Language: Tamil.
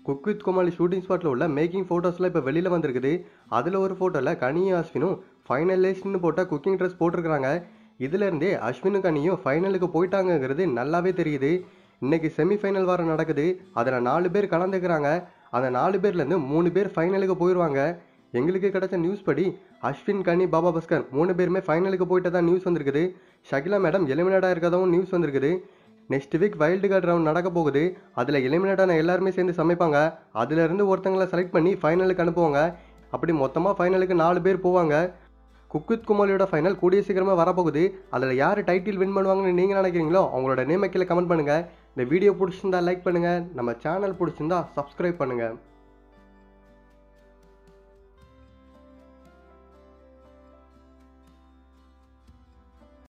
குக் வித் கோமாளி ஷூட்டிங் ஸ்பாட்டில் உள்ள மேக்கிங் ஃபோட்டோஸ்லாம் இப்போ வெளியில் வந்திருக்குது அதில் ஒரு ஃபோட்டோவில் கனியும் அஸ்வினும் ஃபைனலிஸ்ட்னு போட்ட குக்கிங் ட்ரெஸ் போட்டிருக்கிறாங்க இதுலேருந்தே அஸ்வினும் கனியும் ஃபைனலுக்கு போயிட்டாங்கங்கிறது நல்லாவே தெரியுது இன்னைக்கு செமிஃபைனல் வாரம் நடக்குது அதில் நாலு பேர் கலந்துக்கிறாங்க அந்த நாலு பேர்லேருந்து மூணு பேர் ஃபைனலுக்கு போயிடுவாங்க எங்களுக்கு கிடைச்ச நியூஸ் படி அஸ்வின் கனி பாபா பஸ்கர் மூணு பேருமே ஃபைனலுக்கு போயிட்டு தான் நியூஸ் வந்திருக்குது ஷகிலா மேடம் எலிமினேட் ஆயிருக்கதாவும் நியூஸ் வந்திருக்குது next week wild card round நடக்க போகுது அதில் எலிமினேட்டான எல்லாருமே சேர்ந்து சமைப்பாங்க அதுலேருந்து ஒருத்தங்களை செலக்ட் பண்ணி ஃபைனலுக்கு அனுப்புவாங்க அப்படி மொத்தமாக ஃபைனலுக்கு நாலு பேர் போவாங்க குக் வித் குமாலியோட ஃபைனல் கூடிய சீக்கிரமாக வரப்போகுது அதில் யார் டைட்டில் வின் பண்ணுவாங்கன்னு நீங்கள் நினைக்கிறீங்களோ அவங்களோட நேமை கீழே கமெண்ட் பண்ணுங்கள் இந்த வீடியோ பிடிச்சிருந்தா லைக் பண்ணுங்கள் நம்ம சேனல் பிடிச்சிருந்தா சப்ஸ்கிரைப் பண்ணுங்கள்